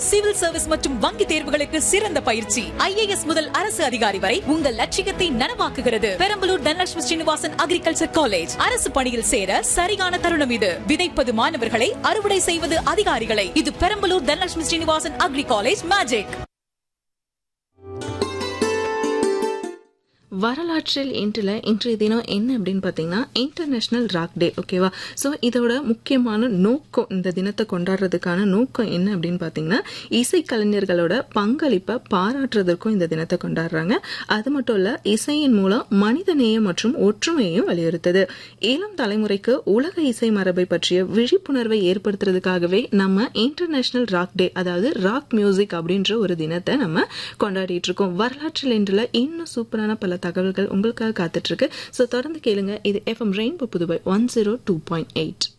civil service மற்றும் வங்கி தேர்வுகளுக்கு சிறந்த பயிற்சி ஐஏஎஸ் முதல் அரசு அதிகாரி வரை உங்கள் லட்சியத்தை நனவாக்குகிறது பெரம்பலூர் தனலட்சுமி ஸ்ரீனிவாசன் அக்ரிகல்ச்சர் காலேஜ் அரசு பணியில் சேர சரியான தருணம் இது விதைப்பது மாணவர்களை அறுவடை செய்வது அதிகாரிகளை இது Perambalur Dhanalakshmi Srinivasan agri college magic வரலாற்றில் இன்றில் இன்றைய தினம் என்ன அப்படின்னு பார்த்தீங்கன்னா இன்டர்நேஷ்னல் ராக் டே ஓகேவா ஸோ இதோட முக்கியமான நோக்கம் இந்த தினத்தை கொண்டாடுறதுக்கான நோக்கம் என்ன அப்படின்னு பார்த்தீங்கன்னா இசைக்கலைஞர்களோட பங்களிப்பை பாராட்டுறதற்கும் இந்த தினத்தை கொண்டாடுறாங்க அது மட்டும் இல்ல இசையின் மூலம் மனிதநேயம் மற்றும் ஒற்றுமையையும் வலியுறுத்துது இளம் தலைமுறைக்கு உலக இசை மரபை பற்றிய விழிப்புணர்வை ஏற்படுத்துறதுக்காகவே நம்ம இன்டர்நேஷனல் ராக் டே அதாவது ராக் மியூசிக் அப்படின்ற ஒரு தினத்தை நம்ம கொண்டாடிட்டு இருக்கோம் வரலாற்றில் இன்றுல இன்னும் சூப்பரான பல தகவல்கள் உங்களுக்காக காத்துட்டு இருக்கு ஸோ தொடர்ந்து கேளுங்க இது FM rainbow Puduvai one zero two point eight